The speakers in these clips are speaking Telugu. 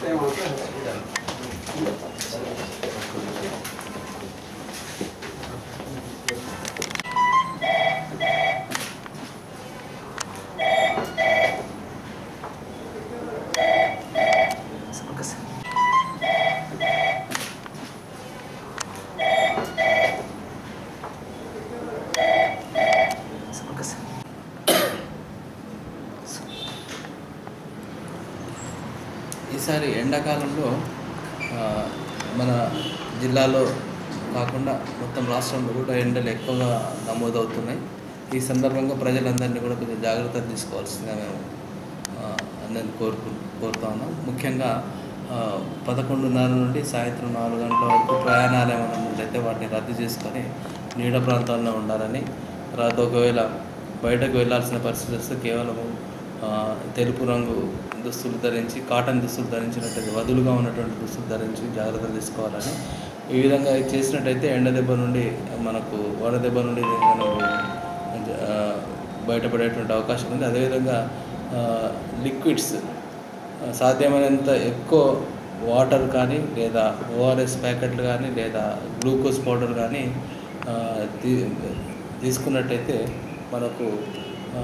ఈసారి ఎండాకాలంలో ఆ, మన జిల్లాలో కాకుండా మొత్తం రాష్ట్రంలో కూడా ఎండలు ఎక్కువగా నమోదవుతున్నాయి ఈ సందర్భంగా ప్రజలందరినీ కూడా కొంచెం జాగ్రత్తలు తీసుకోవాల్సిందిగా మేము ఆ, అందరిని కోరుకు కోరుతా ఉన్నాం ముఖ్యంగా ఆ, పదకొండున్నర నుండి సాయంత్రం నాలుగు గంటల వరకు ప్రయాణాలు ఏమైనా ఉన్నట్లయితే వాటిని రద్దు చేసుకొని నీడ ప్రాంతాల్లో ఉండాలని తర్వాత ఒకవేళ బయటకు వెళ్ళాల్సిన పరిస్థితి వస్తే కేవలము ఆ, తెలుపు రంగు దుస్తులు ధరించి కాటన్ దుస్తులు ధరించినట్టయితే వదులుగా ఉన్నటువంటి దుస్తులు ధరించి జాగ్రత్తలు తీసుకోవాలని ఈ విధంగా చేసినట్టయితే ఎండ దెబ్బ నుండి మనకు వడ దెబ్బ నుండి మనకు ఆ, బయటపడేటువంటి అవకాశం ఉంది అదేవిధంగా లిక్విడ్స్ సాధ్యమైనంత ఎక్కువ వాటర్ కానీ లేదా ఓఆర్ఎస్ ప్యాకెట్లు కానీ లేదా గ్లూకోజ్ పౌడర్ కానీ ఆ, తీ తీసుకున్నట్టయితే మనకు ఆ,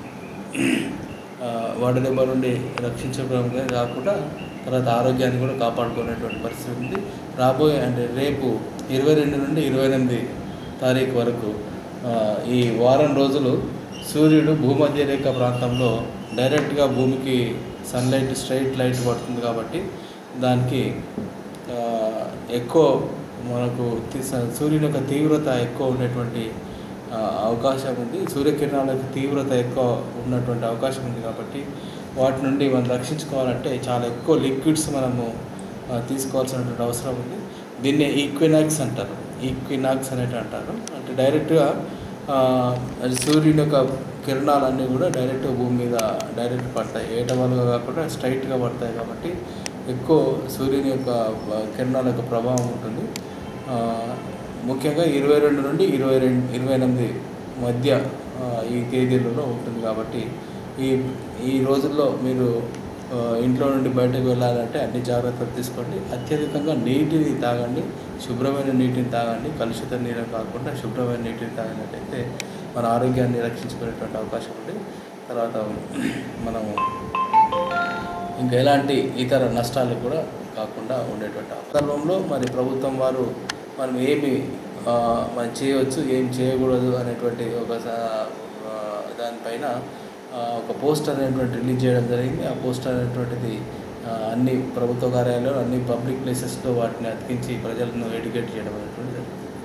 ఆ, వడదెబ్బ నుండి రక్షించడమే కాకుండా తర్వాత ఆరోగ్యాన్ని కూడా కాపాడుకునేటువంటి పరిస్థితి ఉంది రాబోయే అంటే రేపు ఇరవై రెండు నుండి ఇరవై ఎనిమిది తారీఖు వరకు ఆ, ఈ వారం రోజులు సూర్యుడు భూమధ్య రేఖ ప్రాంతంలో డైరెక్ట్గా భూమికి సన్లైట్ స్ట్రైట్ లైట్ పడుతుంది కాబట్టి దానికి ఆ, ఎక్కువ మనకు తీ- సూర్యుని యొక్క తీవ్రత ఎక్కువ ఉండేటువంటి ఆ, అవకాశం ఉంది సూర్యకిరణాలకు తీవ్రత ఎక్కువ ఉన్నటువంటి అవకాశం ఉంది కాబట్టి వాటి నుండి మనం రక్షించుకోవాలంటే చాలా ఎక్కువ లిక్విడ్స్ మనము ఆ, తీసుకోవాల్సినటువంటి అవసరం ఉంది దీన్ని ఈక్వినాక్స్ అంటారు ఈక్వినాక్స్ అనేటి అంటారు అంటే డైరెక్ట్గా ఆ, అది సూర్యుని యొక్క కిరణాలన్నీ కూడా డైరెక్ట్గా భూమి మీద డైరెక్ట్ పడతాయి ఏటవాలుగా కాకుండా స్ట్రైట్గా పడతాయి కాబట్టి ఎక్కువ సూర్యుని యొక్క ఆ, కిరణాల యొక్క ప్రభావం ఉంటుంది ఆ, ముఖ్యంగా ఇరవై రెండు నుండి ఇరవై రెండు ఇరవై ఎనిమిది మధ్య ఆ, ఈ తేదీలలో ఉంటుంది కాబట్టి ఈ ఈ రోజుల్లో మీరు ఆ, ఇంట్లో నుండి బయటకు వెళ్ళాలంటే అన్ని జాగ్రత్తలు తీసుకోండి అత్యధికంగా నీటిని తాగండి శుభ్రమైన నీటిని తాగండి కలుషిత నీరు కాకుండా శుభ్రమైన నీటిని తాగినట్టయితే మన ఆరోగ్యాన్ని రక్షించుకునేటువంటి అవకాశం ఉంది తర్వాత మనము ఇంకా ఎలాంటి ఇతర నష్టాలు కూడా కాకుండా ఉండేటువంటి సందర్భంలో మరి ప్రభుత్వం వారు మనం ఏమి ఆ, మనం చేయవచ్చు ఏం చేయకూడదు అనేటువంటి ఒక స- ఆ, దానిపైన ఆ, ఒక పోస్టర్ అనేటువంటి రిలీజ్ చేయడం జరిగింది ఆ పోస్టర్ అనేటువంటిది ఆ, అన్ని ప్రభుత్వ కార్యాలయాలు అన్ని పబ్లిక్ ప్లేసెస్లో వాటిని అతికించి ప్రజలను ఎడ్యుకేట్ చేయడం అనేటువంటి జరుగుతుంది